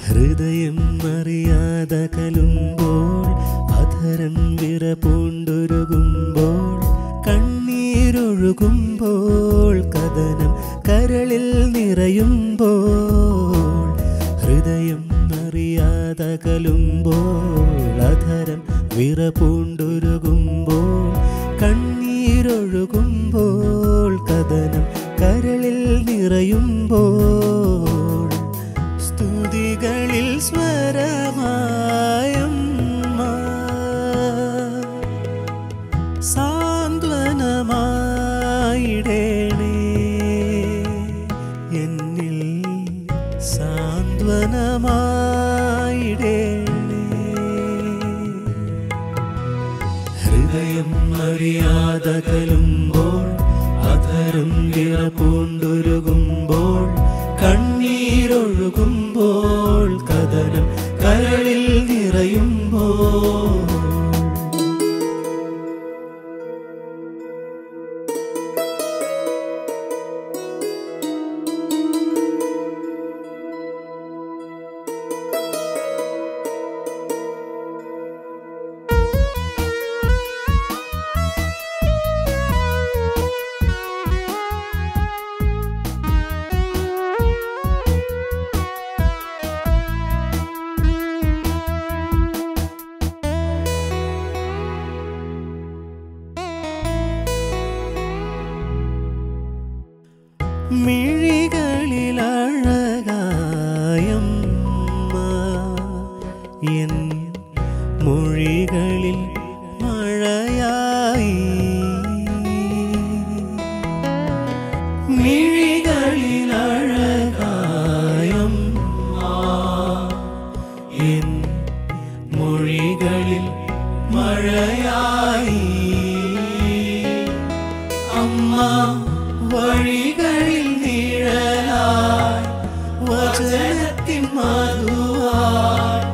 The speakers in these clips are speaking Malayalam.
ഹൃദയം അറിയാതകലുമ്പോൾ അധരം വിറപൂണ്ടൊരുകുമ്പോൾ കണ്ണീരൊഴുകുമ്പോൾ കഥനം കരളിൽ നിറയുമ്പോൾ ഹൃദയം അറിയാതകലുമ്പോൾ അധരം വിറപൂണ്ടൊരുകുമ്പോൾ കണ്ണീരൊഴുകുമ്പോൾ കഥനം കരളിൽ നിറയുമ്പോൾ സ്തുതികളിൽ സ്വരമായം സാന്ത്വനമായിടേണേ എന്നിൽ സാന്ത്വനമായിടേണേ ഹൃദയം അറിയാതകലുമ്പോൾ അധരം വിറപൂണ്ടൊരുകുമ്പോൾ കണ്ണീരൊഴുകുമ്പോൾ കഥനം കരളിൽ നിറയുമ്പോൾ മിഴികളിലഴകായമ്മ എൻ മൊഴികളിൽ മഴയായി മിഴികളിലഴകായമ്മ എൻ മൊഴികളിൽ മഴയായി അമ്മ വഴികളിൽ നിഴലായി വചനത്തിൻ മധുവായി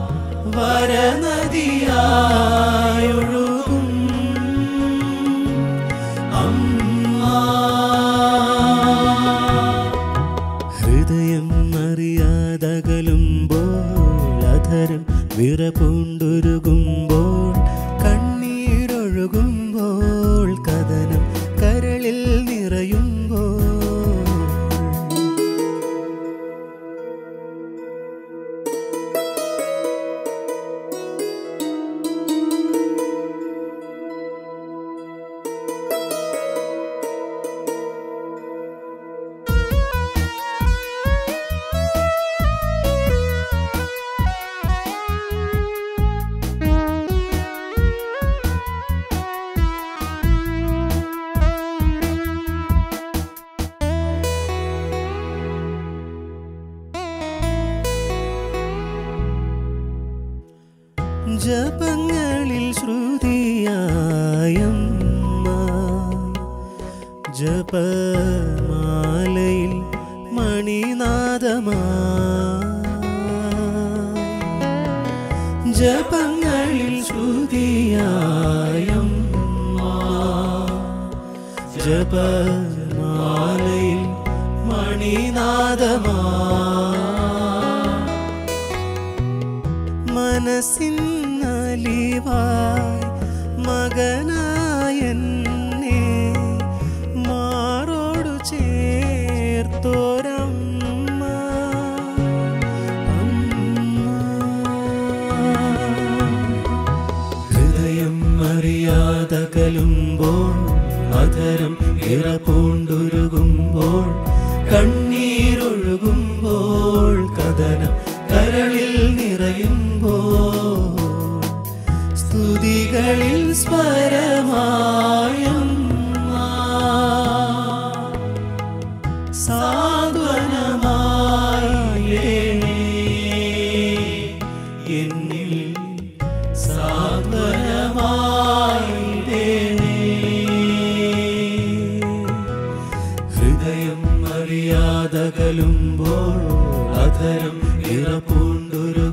വരനദിയായി ഒഴുകും അമ്മ ഹൃദയം അറിയാതകലുമ്പോൾ അധരം വിറപൂണ്ടൊരുകുമ്പോൾ കണ്ണീരൊഴുകുമ്പോൾ കഥനം കരളിൽ നിറയുമ്പോൾ ജപങ്ങളിൽ ശ്രുതിയായമ്മ ജപമാലയിൽ മണിനാദമാ ജപങ്ങളിൽ ശ്രുതിയായമ്മ ജപമാലയിൽ മണിനാദമാ മനസ്സിന്നലിവായി മകനായെന്നെ മാറോടു ചേർത്തോരമ്മ ഹൃദയം അറിയാതകലുമ്പോൾ അധരം ഇറപൂണ്ടൊരുകുമ്പോൾ കണ്ണീരൊഴുകുമ്പോൾ കഥനം കരളിൽ നിറയുമ്പോൾ സ്തുതികളിൽ സ്വരമായം സാന്ത്വനമായി എന്നിൽ സാന്ത്വനമായി ഹൃദയം അറിയാതകലുമ്പോൾ അധരം ഇറപ്പൂണ്ടൊരു